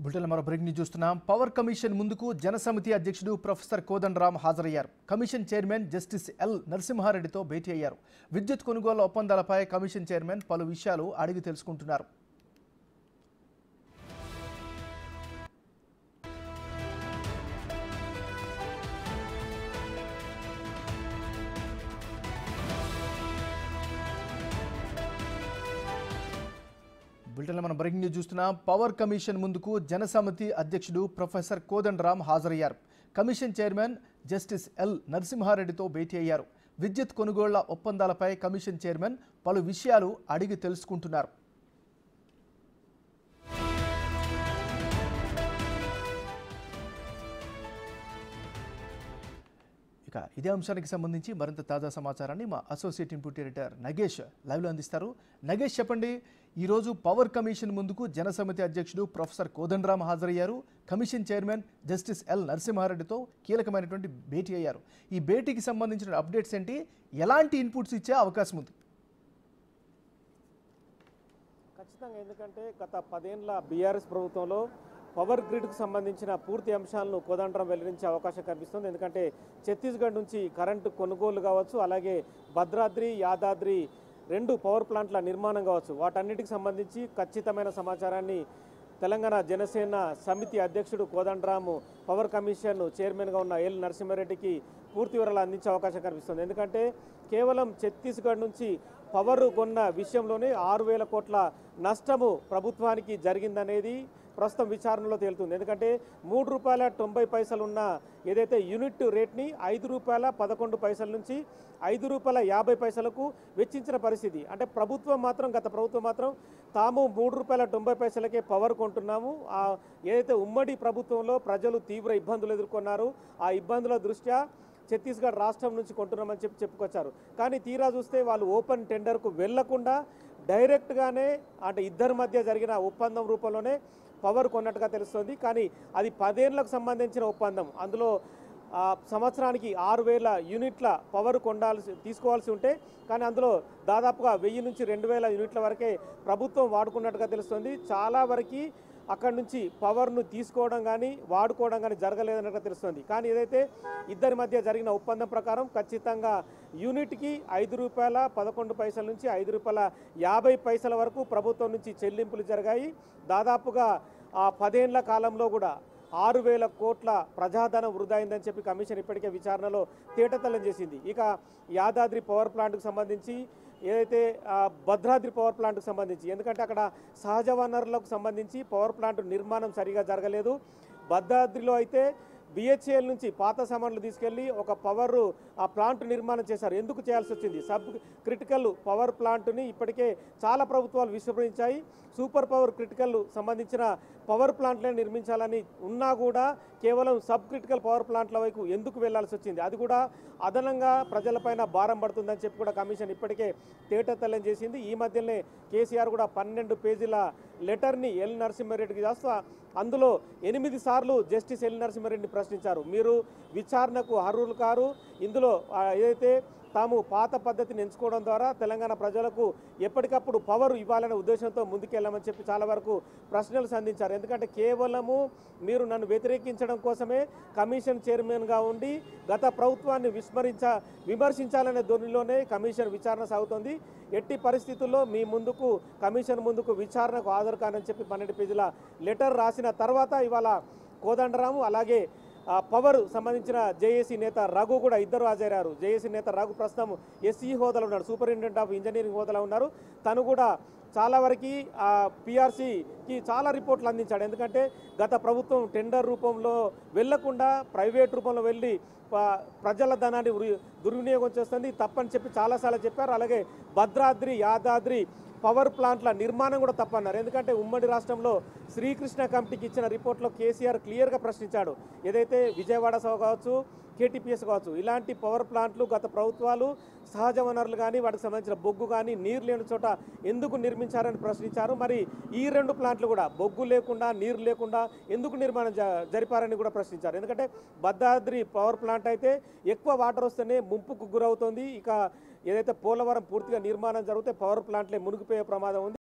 bulletin మరో break news చూస్తున్నాం power commission ముందుకు జనసమితి అధ్యక్షుడు ప్రొఫెసర్ కోదండరామ్ హాజరయ్యారు కమిషన్ చైర్మన్ జస్టిస్ ఎల్ నరసింహారెడ్డితో భేటీ అయ్యారు విద్యుత్ కొనుగోలు ఒప్పందాలపై కమిషన్ చైర్మన్ పలు విషయాలు అడిగి తెలుసుకుంటున్నారు బులెటిన్లో మనం బ్రేకింగ్ న్యూస్ చూస్తున్నాం పవర్ కమిషన్ ముందుకు జనసమితి అధ్యక్షుడు ప్రొఫెసర్ కోదండరామ్ హాజరయ్యారు కమిషన్ చైర్మన్ జస్టిస్ ఎల్ నరసింహారెడ్డితో భేటీ అయ్యారు విద్యుత్ కొనుగోళ్ల ఒప్పందాలపై కమిషన్ చైర్మన్ పలు విషయాలు అడిగి తెలుసుకుంటున్నారు ఇక ఇదే అంశానికి సంబంధించి మరింత తాజా సమాచారాన్ని మా అసోసియేట్ ఇన్పుట్ ఎడిటర్ నగేష్ లైవ్లో అందిస్తారు నగేష్ చెప్పండి ఈరోజు పవర్ కమిషన్ ముందుకు జనసమితి అధ్యక్షుడు ప్రొఫెసర్ కోదండరామ్ హాజరయ్యారు కమిషన్ చైర్మన్ జస్టిస్ ఎల్ నరసింహారెడ్డితో కీలకమైనటువంటి భేటీ అయ్యారు ఈ భేటీకి సంబంధించిన అప్డేట్స్ ఏంటి ఎలాంటి ఇన్పుట్స్ ఇచ్చే అవకాశం ఉంది ఖచ్చితంగా ఎందుకంటే గత పదేళ్ల బీఆర్ఎస్ ప్రభుత్వంలో పవర్ గ్రిడ్కు సంబంధించిన పూర్తి అంశాలను కోదండరం వెల్లడించే అవకాశం కనిపిస్తుంది ఎందుకంటే ఛత్తీస్గఢ్ నుంచి కరెంటు కొనుగోలు కావచ్చు అలాగే భద్రాద్రి యాదాద్రి రెండు పవర్ ప్లాంట్ల నిర్మాణం కావచ్చు వాటన్నిటికి సంబంధించి ఖచ్చితమైన సమాచారాన్ని తెలంగాణ జనసేన సమితి అధ్యక్షుడు కోదండరాము పవర్ కమిషన్ చైర్మన్గా ఉన్న ఎల్ నరసింహారెడ్డికి పూర్తి వివరాలు అందించే అవకాశం కనిపిస్తుంది ఎందుకంటే కేవలం ఛత్తీస్గఢ్ నుంచి పవర్ కొన్న విషయంలోనే ఆరు వేల కోట్ల నష్టము ప్రభుత్వానికి జరిగిందనేది ప్రస్తుతం విచారణలో తేలుతుంది ఎందుకంటే మూడు రూపాయల తొంభై పైసలు ఉన్న ఏదైతే యూనిట్ రేట్ని ఐదు రూపాయల పదకొండు పైసల నుంచి ఐదు రూపాయల యాభై పైసలకు వెచ్చించిన పరిస్థితి అంటే ప్రభుత్వం మాత్రం గత ప్రభుత్వం మాత్రం తాము మూడు రూపాయల తొంభై పైసలకే పవర్ కొంటున్నాము ఆ ఏదైతే ఉమ్మడి ప్రభుత్వంలో ప్రజలు తీవ్ర ఇబ్బందులు ఎదుర్కొన్నారు ఆ ఇబ్బందుల దృష్ట్యా ఛత్తీస్గఢ్ రాష్ట్రం నుంచి కొంటున్నామని చెప్పి చెప్పుకొచ్చారు కానీ తీరా చూస్తే వాళ్ళు ఓపెన్ టెండర్కు వెళ్లకుండా డైరెక్ట్గానే అంటే ఇద్దరి మధ్య జరిగిన ఒప్పందం రూపంలోనే పవర్ కొన్నట్టుగా తెలుస్తుంది కానీ అది పదేళ్లకు సంబంధించిన ఒప్పందం అందులో ఆ, సంవత్సరానికి ఆరు వేల యూనిట్ల పవర్ కొండాల్సి తీసుకోవాల్సి ఉంటే కానీ అందులో దాదాపుగా వెయ్యి నుంచి రెండు వేల యూనిట్ల వరకే ప్రభుత్వం వాడుకున్నట్టుగా తెలుస్తుంది చాలా వరకు అక్కడి నుంచి పవర్ను తీసుకోవడం కానీ వాడుకోవడం కానీ జరగలేదన్నట్టుగా తెలుస్తుంది కానీ ఏదైతే ఇద్దరి మధ్య జరిగిన ఒప్పందం ప్రకారం ఖచ్చితంగా యూనిట్కి ఐదు రూపాయల పదకొండు పైసల నుంచి ఐదు రూపాయల యాభై పైసల వరకు ప్రభుత్వం నుంచి చెల్లింపులు జరిగాయి దాదాపుగా ఆ పదేళ్ల కాలంలో కూడా ఆరు వేల కోట్ల ప్రజాధనం వృధా అయిందని చెప్పి కమిషన్ ఇప్పటికే విచారణలో తేటతెల్లం చేసింది ఇక యాదాద్రి పవర్ ప్లాంట్కు సంబంధించి ఏదైతే ఆ, భద్రాద్రి పవర్ ప్లాంట్కు సంబంధించి ఎందుకంటే అక్కడ సహజ వనరులకు సంబంధించి పవర్ ప్లాంట్ నిర్మాణం సరిగా జరగలేదు భద్రాద్రిలో అయితే బిహెచ్ఎల్ నుంచి పాత సామాన్లు తీసుకెళ్లి ఒక పవర్ ఆ ప్లాంట్ నిర్మాణం చేశారు ఎందుకు చేయాల్సి వచ్చింది సబ్ క్రిటికల్ పవర్ ప్లాంట్ని ఇప్పటికే చాలా ప్రభుత్వాలు విస్మరించాయి సూపర్ పవర్ క్రిటికల్ సంబంధించిన పవర్ ప్లాంట్లను నిర్మించాలని ఉన్నా కూడా కేవలం సబ్ క్రిటికల్ పవర్ ప్లాంట్ల వైపు ఎందుకు వెళ్లాల్సి వచ్చింది అది కూడా అదనంగా ప్రజలపైన భారం పడుతుందని చెప్పి కూడా కమిషన్ ఇప్పటికే తేటతెల్లం చేసింది ఈ మధ్యనే కేసీఆర్ కూడా పన్నెండు పేజీల లెటర్ని ఎల్ నరసింహారెడ్డికి చేస్తూ అందులో ఎనిమిది సార్లు జస్టిస్ ఎల్ నరసింహారెడ్డిని ప్రశ్నించారు మీరు విచారణకు అర్హులు కారు ఇందులో ఆ, ఏదైతే తాము పాత పద్ధతిని ఎంచుకోవడం ద్వారా తెలంగాణ ప్రజలకు ఎప్పటికప్పుడు పవర్ ఇవ్వాలనే ఉద్దేశంతో ముందుకెళ్ళామని చెప్పి చాలా వరకు ప్రశ్నలు సంధించారు ఎందుకంటే కేవలము మీరు నన్ను వ్యతిరేకించడం కోసమే కమిషన్ చైర్మన్గా ఉండి గత ప్రభుత్వాన్ని విస్మరించ విమర్శించాలనే ధోరణిలోనే కమిషన్ విచారణ సాగుతోంది ఎట్టి పరిస్థితుల్లో మీ ముందుకు కమిషన్ ముందుకు విచారణకు హాజరు కానని చెప్పి పన్నెండు పేజీల లెటర్ రాసిన తర్వాత ఇవాళ కోదండరాము అలాగే ఆ, పవర్ సంబంధించిన జేఏసీ నేత రఘు కూడా ఇద్దరు హాజరయ్యారు జేఏసీ నేత రఘు ప్రస్తుతం ఎస్సీ హోదాలో ఉన్నాడు సూపరింటెండెంట్ ఆఫ్ ఇంజనీరింగ్ హోదాలో ఉన్నారు తను కూడా చాలా వరకు పిఆర్సీకి చాలా రిపోర్ట్లు అందించాడు ఎందుకంటే గత ప్రభుత్వం టెండర్ రూపంలో వెళ్లకుండా ప్రైవేట్ రూపంలో వెళ్ళి ప- ప్రజల ధనాన్ని వృ- దుర్వినియోగం చేస్తుంది తప్పని చెప్పి చాలాసార్లు చెప్పారు అలాగే భద్రాద్రి యాదాద్రి పవర్ ప్లాంట్ల నిర్మాణం కూడా తప్పన్నారు ఎందుకంటే ఉమ్మడి రాష్ట్రంలో శ్రీకృష్ణ కమిటీకి ఇచ్చిన రిపోర్ట్లో కేసీఆర్ క్లియర్గా ప్రశ్నించాడు ఏదైతే విజయవాడ సభ కావచ్చు కేటీపీఎస్ కావచ్చు ఇలాంటి పవర్ ప్లాంట్లు గత ప్రభుత్వాలు సహజ వనరులు కానీ వాటికి సంబంధించిన బొగ్గు కానీ నీరు లేని చోట ఎందుకు నిర్మించారని ప్రశ్నించారు మరి ఈ రెండు ప్లాంట్లు కూడా బొగ్గు లేకుండా నీరు లేకుండా ఎందుకు నిర్మాణం జ- జరిపారని కూడా ప్రశ్నించారు ఎందుకంటే భద్రాద్రి పవర్ ప్లాంట్ అయితే ఎక్కువ వాటర్ వస్తేనే ముంపుకు గురవుతుంది ఇక ఏదైతే పోలవరం పూర్తిగా నిర్మాణం జరిగితే పవర్ ప్లాంట్లే మునిగిపోయే ప్రమాదం ఉంది